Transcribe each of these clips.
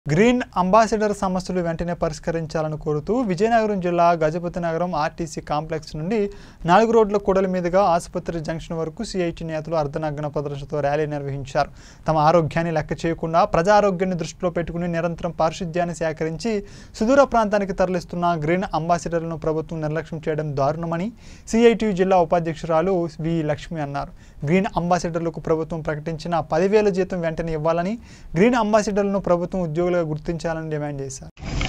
green ambassador సమస్యలు వెంటనే పరిష్కరించాలని కోరుతూ విజయనగరం జిల్లా గజపతి నగరం ఆర్టీసీ కాంప్లెక్స్ నుండి నాలుగు రోడ్ల కూడలి మీదుగా ఆసుపత్రి జంక్షన్ వరకు సిఐటి నేతలు అర్ధనగ్న ప్రదర్శనతో ర్యాలీ నిర్వహించారు తమ ఆరోగ్యాన్ని లెక్క చేయకుండా ప్రజా ఆరోగ్యాన్ని దృష్టిలో పెట్టుకుని నిరంతరం పారిశుద్ధ్యాన్ని సేకరించి సుదూర ప్రాంతానికి తరలిస్తున్న గ్రీన్ అంబాసిడర్లను ప్రభుత్వం నిర్లక్ష్యం చేయడం దారుణమని సిఐటి జిల్లా ఉపాధ్యక్షురాలు వి లక్ష్మి అన్నారు గ్రీన్ అంబాసిడర్లకు ప్రభుత్వం ప్రకటించిన పదివేల జీతం వెంటనే ఇవ్వాలని గ్రీన్ అంబాసిడర్లను ప్రభుత్వం ఉద్యోగులుగా గుర్తించాలని డిమాండ్ చేశారు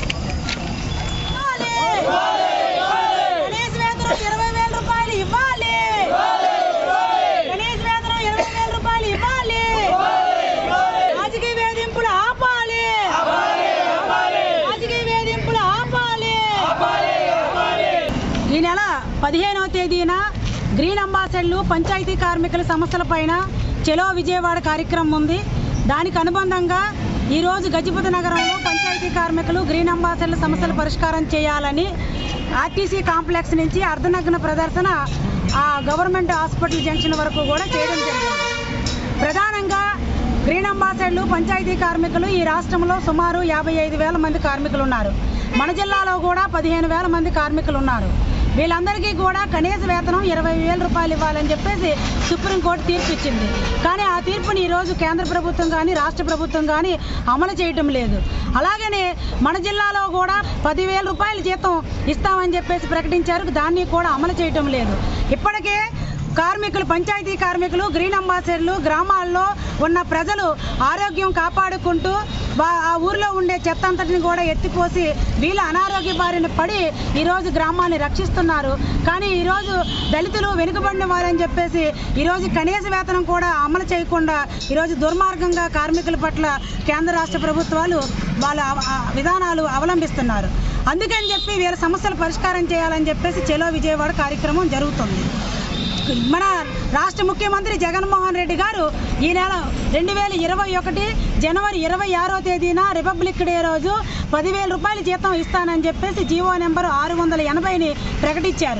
కనీస వేతనం ఇరవై వేల రూపాయలు ఇవ్వాలి కనీస వేతనం ఇరవై వేల రూపాయలు ఇవ్వాలి రాజకీయ వేధింపులు ఆపాలి రాజకీయ వేధింపులు ఆపాలి ఈ నెల పదిహేనవ తేదీన గ్రీన్ అంబాసిడర్లు పంచాయతీ కార్మికుల సమస్యల పైన చెలో విజయవాడ కార్యక్రమం ఉంది దానికి అనుబంధంగా ఈరోజు గజపతి నగరంలో పంచాయతీ కార్మికులు గ్రీన్ అంబాసిడర్ల సమస్యల పరిష్కారం చేయాలని ఆర్టీసీ కాంప్లెక్స్ నుంచి అర్ధనగ్న ప్రదర్శన ఆ గవర్నమెంట్ హాస్పిటల్ జంక్షన్ వరకు కూడా చేయడం జరిగింది ప్రధానంగా గ్రీన్ అంబాసిడర్లు పంచాయతీ కార్మికులు ఈ రాష్ట్రంలో సుమారు యాభై ఐదు వేల మంది కార్మికులు ఉన్నారు మన జిల్లాలో కూడా పదిహేను వేల మంది కార్మికులు ఉన్నారు వీళ్ళందరికీ కూడా కనీస వేతనం ఇరవై వేల రూపాయలు ఇవ్వాలని చెప్పేసి సుప్రీంకోర్టు తీర్పు ఇచ్చింది కానీ ఆ తీర్పుని ఈరోజు కేంద్ర ప్రభుత్వం కానీ రాష్ట్ర ప్రభుత్వం కానీ అమలు చేయటం లేదు అలాగనే మన జిల్లాలో కూడా పదివేల రూపాయల జీతం ఇస్తామని చెప్పేసి ప్రకటించారు దాన్ని కూడా అమలు చేయటం లేదు ఇప్పటికే కార్మికులు పంచాయతీ కార్మికులు గ్రీన్ అంబాసిడర్లు గ్రామాల్లో ఉన్న ప్రజలు ఆరోగ్యం కాపాడుకుంటూ వా- ఆ ఊర్లో ఉండే చెత్త అంతటిని కూడా ఎత్తిపోసి వీళ్ళ అనారోగ్య బారిన పడి ఈరోజు గ్రామాన్ని రక్షిస్తున్నారు కానీ ఈరోజు దళితులు వెనుకబడిన వారని చెప్పేసి ఈరోజు కనీస వేతనం కూడా అమలు చేయకుండా ఈరోజు దుర్మార్గంగా కార్మికుల పట్ల కేంద్ర రాష్ట్ర ప్రభుత్వాలు వాళ్ళ అవ- ఆ విధానాలు అవలంబిస్తున్నారు అందుకని చెప్పి వీళ్ళ సమస్యలు పరిష్కారం చేయాలని చెప్పేసి చెలో విజయవాడ కార్యక్రమం జరుగుతుంది మన రాష్ట్ర ముఖ్యమంత్రి జగన్మోహన్ రెడ్డి గారు ఈ నెల రెండు వేల ఇరవై ఒకటి జనవరి ఇరవై ఆరో తేదీన రిపబ్లిక్ డే రోజు పదివేల రూపాయల జీతం ఇస్తానని చెప్పేసి జీవో నెంబర్ ఆరు వందల ఎనభైని ప్రకటించారు